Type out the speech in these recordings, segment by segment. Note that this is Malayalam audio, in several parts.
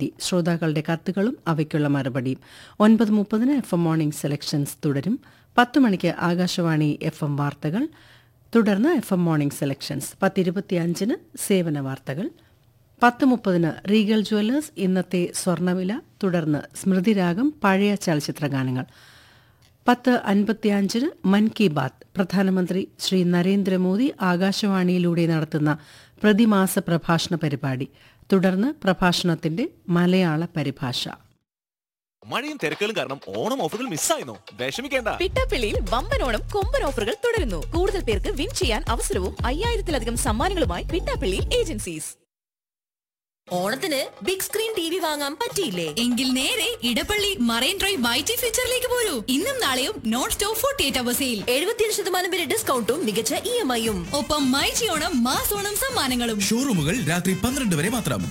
വേദി ശ്രോതാക്കളുടെ കത്തുകളും അവയ്ക്കുള്ള മറുപടിയും ഒൻപത് മുപ്പതിന് എഫ് എം മോർണിംഗ് സെലക്ഷൻസ് തുടരും പത്ത് മണിക്ക് ആകാശവാണി എഫ് എം വാർത്തകൾ തുടർന്ന് എഫ് എം മോർണിംഗ് സെലക്ഷൻസ് പത്തിരുപത്തിയഞ്ചിന് സേവന വാർത്തകൾ പത്ത് മുപ്പതിന് റീഗൽ ജ്വല്ലേഴ്സ് ഇന്നത്തെ സ്വർണ്ണവില തുടർന്ന് സ്മൃതിരാഗം പഴയ ചലച്ചിത്ര ഗാനങ്ങൾ പത്ത് അൻപത്തിയഞ്ചിന് മൻ കി ബാത്ത് പ്രധാനമന്ത്രി ശ്രീ നരേന്ദ്രമോദി ആകാശവാണിയിലൂടെ നടത്തുന്ന പ്രതിമാസ പ്രഭാഷണ പരിപാടി തുടർന്ന് പ്രഭാഷണത്തിന്റെ മലയാള പരിഭാഷ മഴയും തിരക്കുകളും കാരണം ഓണം ഓഫറുകൾ മിസ്സായിരുന്നു വിഷമിക്കേണ്ട പിട്ടാപ്പിള്ളിയിൽ വമ്പനോണം കൊമ്പൻ ഓഫറുകൾ തുടരുന്നു കൂടുതൽ പേർക്ക് വിൻ ചെയ്യാൻ അവസരവും അയ്യായിരത്തിലധികം സമ്മാനങ്ങളുമായി പിട്ടാപ്പിള്ളി ഏജൻസീസ് ഓണത്തിന് ബിഗ് സ്ക്രീൻ ടി വി വാങ്ങാൻ പറ്റിയില്ലേ എങ്കിൽ നേരെ ഇടപ്പള്ളി മറൈൻ ഡ്രൈവ് വൈറ്റി ഫീച്ചറിലേക്ക് പോരൂ ഇന്നും നാളെയും non stop forty eight hour sale എഴുപത്തിയേഴ് ശതമാനം വരെ ഡിസ്കൗണ്ടും മികച്ച ഇ എം ഐയും ഒപ്പം മൈജി ഓണം മാസ് ഓണം സമ്മാനങ്ങളും ഷോറൂമുകൾ രാത്രി പന്ത്രണ്ട് വരെ മാത്രം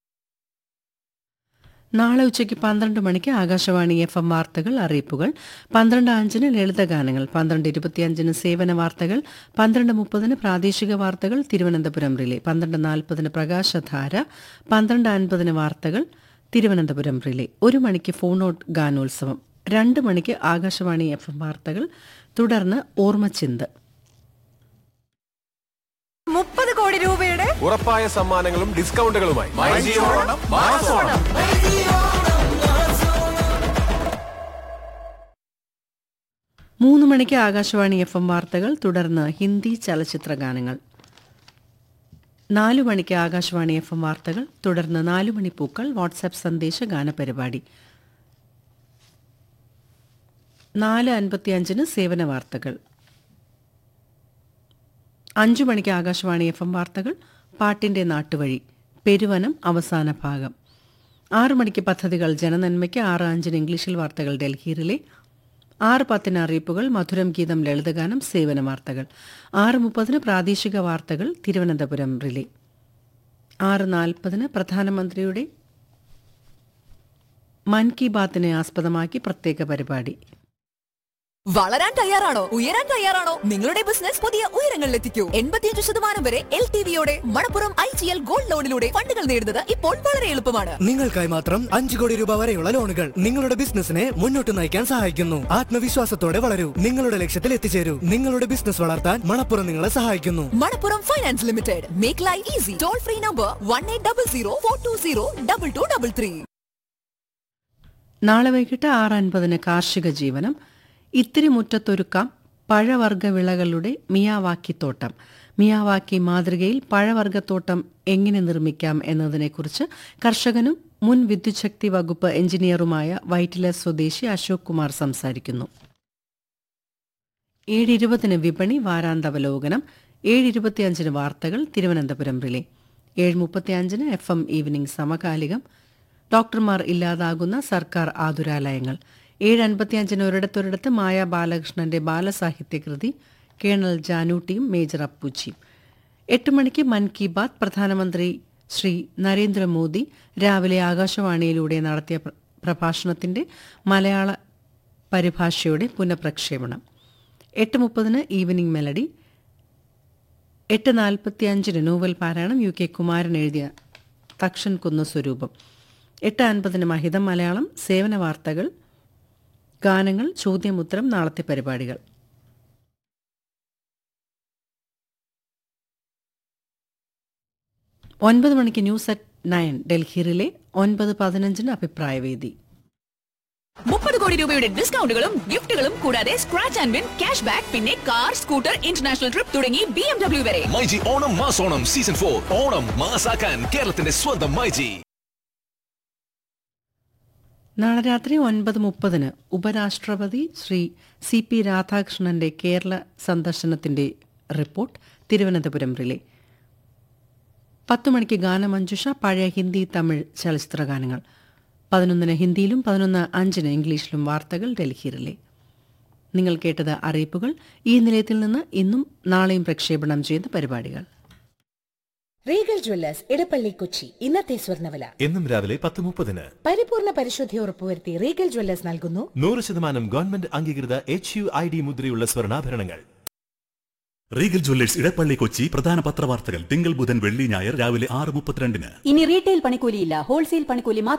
നാളെ ഉച്ചയ്ക്ക് പന്ത്രണ്ട് മണിക്ക് ആകാശവാണി എഫ് എം വാർത്തകൾ അറിയിപ്പുകൾ പന്ത്രണ്ട് അഞ്ചിന് ലളിതഗാനങ്ങൾ പന്ത്രണ്ട് ഇരുപത്തിയഞ്ചിന് സേവന വാർത്തകൾ പന്ത്രണ്ട് മുപ്പതിന് പ്രാദേശിക വാർത്തകൾ തിരുവനന്തപുരം റിലേ പന്ത്രണ്ട് നാൽപ്പതിന് പ്രകാശധാര പന്ത്രണ്ട് അൻപതിന് വാർത്തകൾ തിരുവനന്തപുരം റിലേ ഒരു മണിക്ക് ഫോൺ ഔട്ട് ഗാനോത്സവം രണ്ട് മണിക്ക് ആകാശവാണി എഫ് എം വാർത്തകൾ തുടർന്ന് ഓർമ്മച്ചിന്ത് മുപ്പത് കോടി രൂപയുടെ ഉറപ്പായ സമ്മാനങ്ങളും ഡിസ്കൗണ്ടുകളുമായി മൂന്ന് മണിക്ക് ആകാശവാണി എഫ് എം വാർത്തകൾ തുടർന്ന് ഹിന്ദി ചലച്ചിത്ര ഗാനങ്ങൾ നാലു മണിക്ക് ആകാശവാണി എഫ് എം വാർത്തകൾ തുടർന്ന് നാലു മണി പൂക്കൾ വാട്സാപ്പ് സന്ദേശ ഗാനപരിപാടി നാല് അൻപത്തിയഞ്ചിന് സേവന വാർത്തകൾ അഞ്ചു മണിക്ക് ആകാശവാണി എഫ് എം വാർത്തകൾ പാട്ടിന്റെ നാട്ടുവഴി പെരുവനം അവസാന ഭാഗം ആറു മണിക്ക് പദ്ധതികൾ ജനനന്മയ്ക്ക് ആറ് അഞ്ചിന് ഇംഗ്ലീഷിൽ വാർത്തകൾ ഡൽഹിയിലെ ആറ് പത്തിന് അറിയിപ്പുകൾ മധുരം ഗീതം ലളിതഗാനം സേവന വാർത്തകൾ ആറ് മുപ്പതിന് പ്രാദേശിക വാർത്തകൾ തിരുവനന്തപുരം റിലേ ആറ് നാൽപ്പതിന് പ്രധാനമന്ത്രിയുടെ മൻ കി ബാത്തിനെ ആസ്പദമാക്കി പ്രത്യേക പരിപാടി വളരാൻ തയ്യാറാണോ ഉയരാൻ തയ്യാറാണോ നിങ്ങളുടെ ബിസിനസ് പുതിയ ഉയരങ്ങളിലെത്തിക്കൂ എൺപത്തിയഞ്ച് ശതമാനം വരെ എൽ ടി വിയോടെ Manappuram I G L gold ലോണിലൂടെ ഫണ്ടുകൾ നേടുന്നത് ഇപ്പോൾ വളരെ എളുപ്പമാണ് നിങ്ങൾക്കായി മാത്രം അഞ്ചു കോടി രൂപ വരെയുള്ള ലോണുകൾ നിങ്ങളുടെ ബിസിനസിനെ മുന്നോട്ട് നയിക്കാൻ സഹായിക്കുന്നു ആത്മവിശ്വാസത്തോടെ വളരൂ നിങ്ങളുടെ ലക്ഷ്യത്തിൽ എത്തിച്ചേരൂ നിങ്ങളുടെ ബിസിനസ് വളർത്താൻ മണപ്പുറം നിങ്ങളെ സഹായിക്കുന്നു Manappuram finance limited make life easy toll free number one eight double zero four two zero double two double three നാളെ വൈകിട്ട് ആറ് അൻപതിന് കാർഷിക ജീവനം ഇത്തിരി മുറ്റത്തൊരുക്കാം പഴവർഗ വിളകളുടെ മിയാവാക്കിത്തോട്ടം മിയാവാക്കി മാതൃകയിൽ പഴവർഗത്തോട്ടം എങ്ങനെ നിർമ്മിക്കാം എന്നതിനെക്കുറിച്ച് കർഷകനും മുൻ വിദ്യുച്ഛക്തി വകുപ്പ് എഞ്ചിനീയറുമായ വൈറ്റില സ്വദേശി അശോക് കുമാർ സംസാരിക്കുന്നു ഏഴ് ഇരുപതിന് വിപണി വാരാന്തവലോകനം ഏഴ് ഇരുപത്തിയഞ്ചിന് വാർത്തകൾ തിരുവനന്തപുരം റിലേ ഏഴ് മുപ്പത്തിയഞ്ചിന് എഫ് എം ഈവനിംഗ് സമകാലികം ഡോക്ടർമാർ ഇല്ലാതാകുന്ന സർക്കാർ ആതുരാലയങ്ങൾ ഏഴ് അൻപത്തിയഞ്ചിന് ഒരിടത്തൊരിടത്ത് മായ ബാലകൃഷ്ണന്റെ ബാലസാഹിത്യകൃതി കേണൽ ജാനൂട്ടിയും മേജർ അപ്പൂച്ചിയും എട്ട് മണിക്ക് മൻ കി ബാത്ത് പ്രധാനമന്ത്രി ശ്രീ നരേന്ദ്രമോദി രാവിലെ ആകാശവാണിയിലൂടെ നടത്തിയ പ്ര- പ്രഭാഷണത്തിന്റെ മലയാള പരിഭാഷയുടെ പുനഃപ്രക്ഷേപണം എട്ട് മുപ്പതിന് ഈവനിംഗ് മെലഡി എട്ട് നാൽപ്പത്തിയഞ്ചിന് നോവൽ പാരായണം യു കെ കുമാരൻ എഴുതിയ തക്ഷൻ കുന്ന സ്വരൂപം എട്ട് അൻപതിന് മഹിതം മലയാളം സേവന വാർത്തകൾ ഗാനങ്ങൾ ചോദ്യമുത്തരം നാളത്തെ പരിപാടികൾ ഒൻപത് മണിക്ക് ന്യൂസ് അറ്റ് നയൻ ഡൽഹിയിലെ ഒൻപത് പതിനഞ്ചിന് അഭിപ്രായവേദി മുപ്പത് കോടി രൂപയുടെ ഡിസ്കൗണ്ടുകളും ഗിഫ്റ്റുകളും കൂടാതെ scratch and win cash back പിന്നെ കാർ സ്കൂട്ടർ ഇന്റർനാഷണൽ ട്രിപ്പ് തുടങ്ങി ബി എം ഡബ്ല്യു വരെ myG Onam mass Onam season for Onam മാസാക്കാൻ കേരളത്തിന്റെ സ്വന്തം മൈജി നാളെ രാത്രി ഒൻപത് മുപ്പതിന് ഉപരാഷ്ട്രപതി ശ്രീ സി പി രാധാകൃഷ്ണന്റെ കേരള സന്ദർശനത്തിന്റെ റിപ്പോർട്ട് തിരുവനന്തപുരം റിലേ പത്തു മണിക്ക് ഗാനമഞ്ജുഷ പഴയ ഹിന്ദി തമിഴ് ചലച്ചിത്ര ഗാനങ്ങൾ പതിനൊന്നിന് ഹിന്ദിയിലും പതിനൊന്ന് അഞ്ചിന് ഇംഗ്ലീഷിലും വാർത്തകൾ ഡൽഹി റിലേ നിങ്ങൾ കേട്ടത് അറിയിപ്പുകൾ ഈ നിലയത്തിൽ നിന്ന് ഇന്നും നാളെയും പ്രക്ഷേപണം ചെയ്യുന്ന പരിപാടികൾ റീഗൽ ജ്വല്ലേഴ്സ് ഇടപ്പള്ളി കൊച്ചി ഇന്നത്തെ സ്വർണ്ണവില എന്നും രാവിലെ പത്ത് മുപ്പതിന് പരിപൂർണ പരിശുദ്ധി ഉറപ്പുവരുത്തി റീഗൽ ജ്വല്ലേഴ്സ് നൽകുന്നു നൂറ് ശതമാനം ഗവൺമെന്റ് അംഗീകൃത എച്ച് യു ഐ ഡി മുദ്രയുള്ള സ്വർണ്ണാഭരണങ്ങൾ റീഗൽ ജ്വല്ലേഴ്സ് ഇടപ്പള്ളി കൊച്ചി പ്രധാന പത്രവാർത്തകൾ തിങ്കൾ ബുധൻ വെള്ളി ഞായർ രാവിലെ ആറ് മുപ്പത്തിരണ്ടിന് ഇനി റീറ്റെയിൽ പണിക്കൂലിയില്ല ഹോൾസെയിൽ പണിക്കൂലി